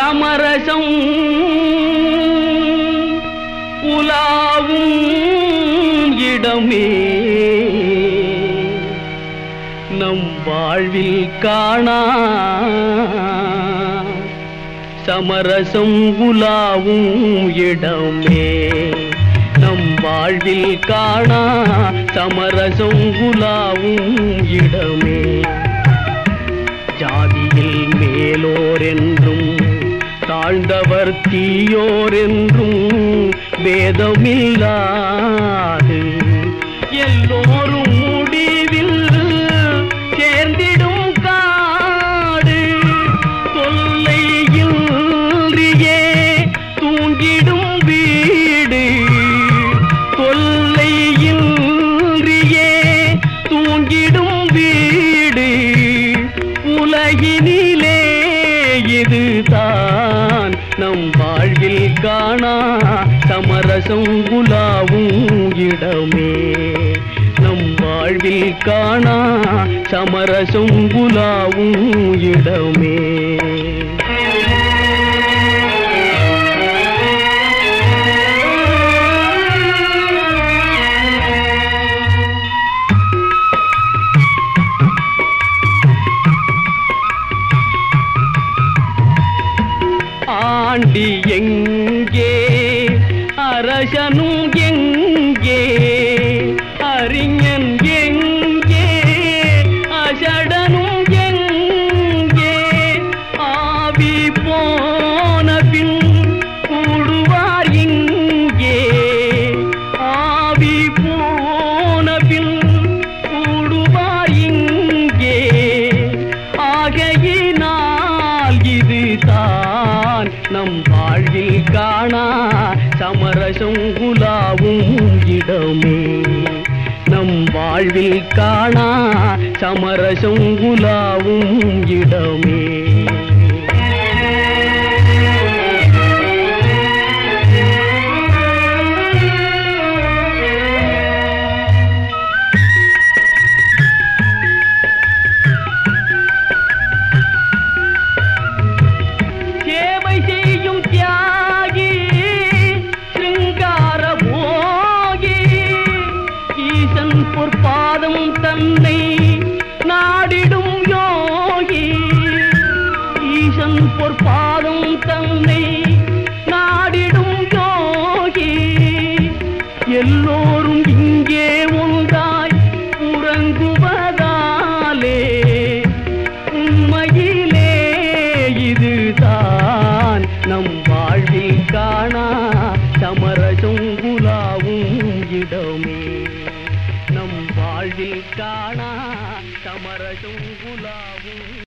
சமரசம் உலாவும் இடமே நம் வாழ்வில் காணா சமரசம் உலாவும் இடமே நம் வாழ்வில் காணா சமரசம் உலாவும் இடமே ஜாதியில் மேலோர் என்றும் தாழ்ந்தவர் தீயோர் என்றும் வேதமில்லாது எல்லோரும் முடிவில் சேர்ந்திடும் காடு தொல்லையின்றியே தூங்கிடும் வீடு தொல்லையின்றியே தூங்கிடும் வீடு உலகினிலே இதுதான் நம் வாழ்வில் காணா சமரசம் குலாவும் இடமே நம் வாழ்வில் காணா சமரசம் குலாவும் இடமே ஆண்டி எங்கே அரசனும் எங்கே அறிஞன் எங்கே அசடனும் எங்கே ஆவி போன பின் கூடுவார் இங்கே ஆவி போன பின் கூடுவார் இங்கே ஆகையினால் இதுதான் நம் வாழ்வில் காணா சமரசம் குலாவும் இடமே நம் வாழ்வில் காணா சமரசம் குலாவும் இடமே சேவை செய்யும் தியாகி சிருங்கார போகி ஈசன் பொற்பாதம் தன்னை நாடிடும் யோகி ஈசன் பொற்பாதம் தன்னை நாடிடும் யோகி எல்லோரும் இங்கே ஒன்றாய் உறங்குவதாலே உண்மையிலே இதுதான் நம் வாழ்வில் காணா சமரசம் குலாவும் இடமே நம் வாழ்வில் காணா சமரசம் குலா